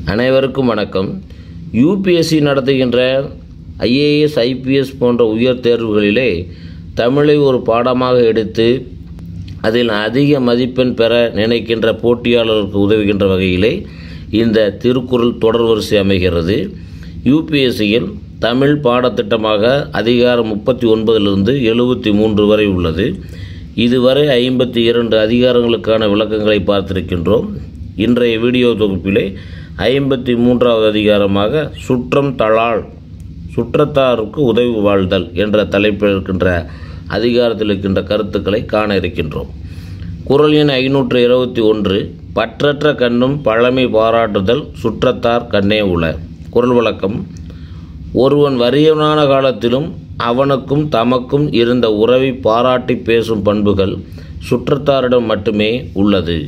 அனைவருக்கும் வணக்கம் யூபிஎஸ்சி நடத்துகின்ற ஐஏஎஸ் ஐபிஎஸ் போன்ற உயர் தேர்வுகளிலே தமிழை ஒரு பாடமாக எடுத்து அதில் அதிக மதிப்பெண் பெற நினைக்கின்ற போட்டியாளர்களுக்கு உதவுகின்ற வகையிலே இந்த திருக்குறள் தொடர் வரிசை அமைகிறது யூபிஎஸ்சியில் தமிழ் பாடத்திட்டமாக அதிகாரம் முப்பத்தி ஒன்பதிலிருந்து எழுபத்தி மூன்று வரை உள்ளது இதுவரை ஐம்பத்தி இரண்டு அதிகாரங்களுக்கான விளக்கங்களை பார்த்திருக்கின்றோம் இன்றைய வீடியோ தொகுப்பிலே ஐம்பத்தி மூன்றாவது அதிகாரமாக சுற்றம் தளாள் சுற்றத்தாருக்கு உதவி வாழ்தல் என்ற தலைப்பில் இருக்கின்ற அதிகாரத்தில் இருக்கின்ற கருத்துக்களை காண இருக்கின்றோம் குரல் எண் ஐநூற்று இருபத்தி ஒன்று பற்றற்ற கண்ணும் பழமை பாராட்டுதல் சுற்றத்தார் கண்ணே உள குரல் விளக்கம் ஒருவன் வறியவனான காலத்திலும் அவனுக்கும் தமக்கும் இருந்த உறவை பாராட்டி பேசும் பண்புகள் சுற்றத்தாரிடம் மட்டுமே உள்ளது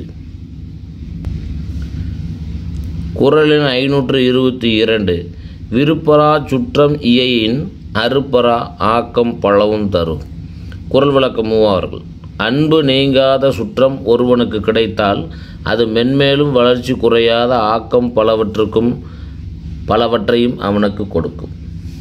குரலின் ஐநூற்று இருபத்தி இரண்டு விருப்பரா சுற்றம் இயையின் அறுப்பரா ஆக்கம் பழவும் தரும் குரல் விளக்கம் மூவார்கள் அன்பு நீங்காத சுற்றம் ஒருவனுக்கு கிடைத்தால் அது மென்மேலும் வளர்ச்சி குறையாத ஆக்கம் பலவற்றுக்கும் பலவற்றையும் அவனுக்கு கொடுக்கும்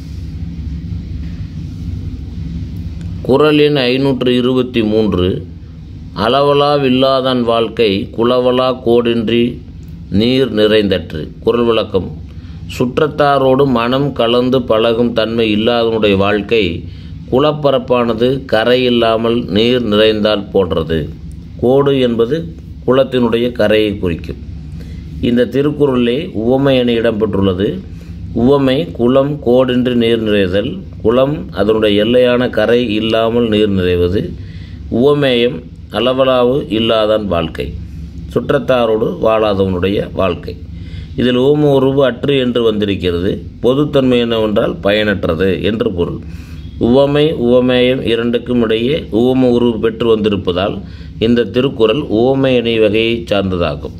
குரல் எண் ஐநூற்று இருபத்தி மூன்று அளவலாவில்லாதான் வாழ்க்கை குளவலா கோடின்றி நீர் நிறைந்தற்று குரல் விளக்கம் சுற்றத்தாரோடு மனம் கலந்து பழகும் தன்மை இல்லாதனுடைய வாழ்க்கை குளப்பரப்பானது கரை இல்லாமல் நீர் நிறைந்தால் போன்றது கோடு என்பது குளத்தினுடைய கரையை குறிக்கும் இந்த திருக்குறளிலே உவமை என இடம்பெற்றுள்ளது உவமை குளம் கோடின்றி நீர் நிறைதல் குளம் அதனுடைய எல்லையான கரை இல்லாமல் நீர் நிறைவது உவமேயம் அளவலாவு இல்லாதான் வாழ்க்கை சுற்றத்தாரோடு வாழாதவனுடைய வாழ்க்கை இதில் ஓம உருவு அற்று என்று வந்திருக்கிறது பொதுத்தன்மை என்னவென்றால் பயனற்றது என்று பொருள் உவமை உவமேயம் இரண்டுக்கும் இடையே உவம உருவு பெற்று வந்திருப்பதால் இந்த திருக்குறள் உவமை இணை வகையை சார்ந்ததாகும்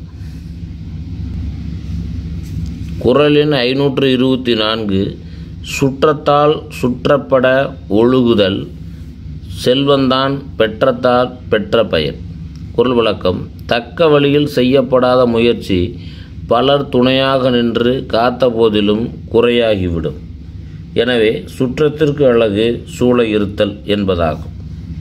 குரலின் ஐநூற்று இருபத்தி நான்கு சுற்றத்தால் சுற்றப்பட ஒழுகுதல் செல்வந்தான் பெற்றத்தால் பெற்ற பயன் குரல் விளக்கம் தக்க வழியில் செய்யப்படாத முயற்சி பலர் துணையாக நின்று காத்த போதிலும் குறையாகிவிடும் எனவே சுற்றத்திற்கு அழகு சூழ இருத்தல் என்பதாகும்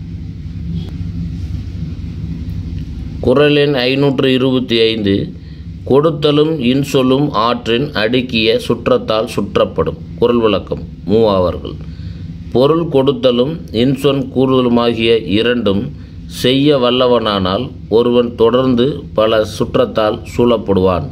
குரலின் ஐநூற்று இருபத்தி ஐந்து கொடுத்தலும் இன்சொல்லும் ஆற்றின் அடுக்கிய சுற்றத்தால் சுற்றப்படும் குரல் விளக்கம் மூவாவர்கள் பொருள் கொடுத்தலும் இன்சொன் கூறுதலுமாகிய இரண்டும் செய்ய வல்லவனானால் ஒருவன் தொடர்ந்து பல சுற்றத்தால் சூழப்படுவான்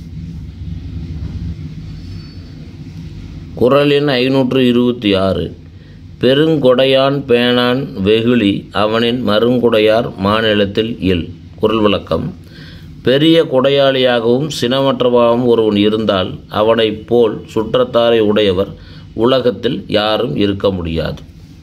குரலின் ஐநூற்று இருபத்தி ஆறு பெருங்கொடையான் பேணான் வெகுளி அவனின் மருங்குடையார் மாநிலத்தில் இல் குரல் விளக்கம் பெரிய கொடையாளியாகவும் சினமற்றவாகவும் ஒருவன் இருந்தால் அவனைப் போல் சுற்றத்தாரை உடையவர் உலகத்தில் யாரும் இருக்க முடியாது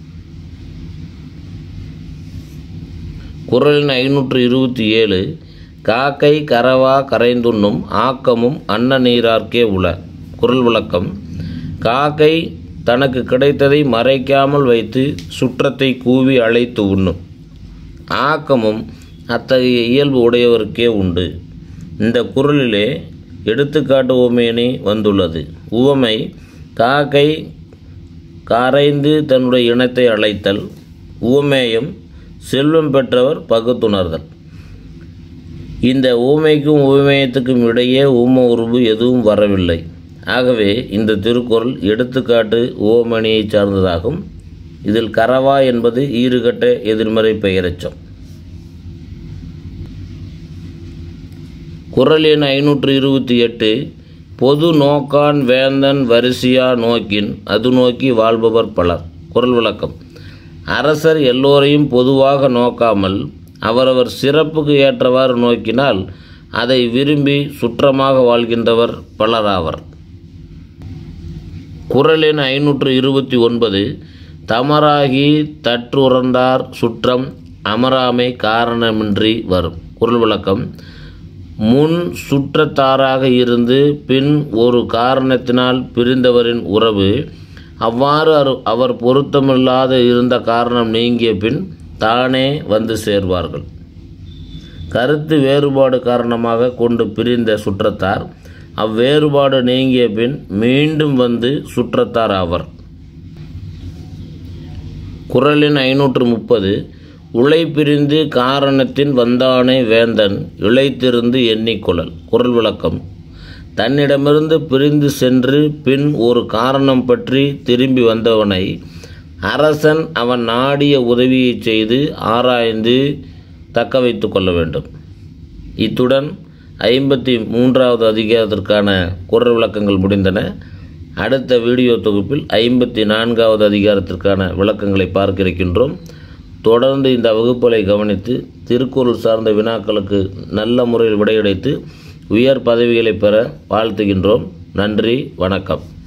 குரலின் ஐநூற்று இருபத்தி ஏழு காக்கை கரவா கரைந்துண்ணும் ஆக்கமும் அன்ன நீரார்க்கே உள குரல் விளக்கம் காக்கை தனக்கு கிடைத்ததை மறைக்காமல் வைத்து சுற்றத்தை கூவி அழைத்து உண்ணும் ஆக்கமும் அத்தகைய இயல்பு உடையவருக்கே உண்டு இந்த குரலிலே எடுத்துக்காட்டு உவமையணி வந்துள்ளது உவமை காக்கை காரைந்து தன்னுடைய இனத்தை அழைத்தல் உவமேயம் செல்வம் பெற்றவர் பகுத்துணர்தல் இந்த ஊமைக்கும் உவமேயத்துக்கும் இடையே ஊம உருவு எதுவும் வரவில்லை ஆகவே இந்த திருக்குறள் எடுத்துக்காட்டு ஓமணியை சார்ந்ததாகும் இதில் கரவா என்பது ஈறுகட்ட எதிர்மறை பெயரச்சம் குரல் எண் ஐநூற்று இருபத்தி எட்டு பொது நோக்கான் வேந்தன் வரிசையா நோக்கின் அது நோக்கி வாழ்பவர் பலர் குரல் விளக்கம் அரசர் எல்லோரையும் பொதுவாக நோக்காமல் அவரவர் சிறப்புக்கு ஏற்றவாறு நோக்கினால் அதை விரும்பி சுற்றமாக வாழ்கின்றவர் பலராவர் குரல் எண் ஐநூற்று இருபத்தி ஒன்பது தமராகி தற்றுறந்தார் சுற்றம் அமராமை காரணமின்றி வரும் குரல் விளக்கம் முன் சுற்றத்தாராக இருந்து பின் ஒரு காரணத்தினால் பிரிந்தவரின் உறவு அவ்வாறு அவர் பொருத்தமில்லாத இருந்த காரணம் நீங்கிய பின் தானே வந்து சேர்வார்கள் கருத்து வேறுபாடு காரணமாக கொண்டு பிரிந்த சுற்றத்தார் அவ்வேறுபாடு நீங்கிய பின் மீண்டும் வந்து சுற்றத்தார் ஆவர் குரலின் ஐநூற்று முப்பது உழைப்பிரிந்து காரணத்தின் வந்தானே வேந்தன் இழைத்திருந்து எண்ணிக்கொள்ளல் குரல் விளக்கம் தன்னிடமிருந்து பிரிந்து சென்று பின் ஒரு காரணம் பற்றி திரும்பி வந்தவனை அரசன் அவன் நாடிய உதவியை செய்து ஆராய்ந்து தக்க வைத்து கொள்ள வேண்டும் இத்துடன் ஐம்பத்தி மூன்றாவது அதிகாரத்திற்கான குரல் விளக்கங்கள் முடிந்தன அடுத்த வீடியோ தொகுப்பில் ஐம்பத்தி நான்காவது அதிகாரத்திற்கான விளக்கங்களை பார்க்க இருக்கின்றோம் தொடர்ந்து இந்த வகுப்புகளை கவனித்து திருக்குறள் சார்ந்த வினாக்களுக்கு நல்ல முறையில் விடையடைத்து உயர் பதவிகளை பெற வாழ்த்துகின்றோம் நன்றி வணக்கம்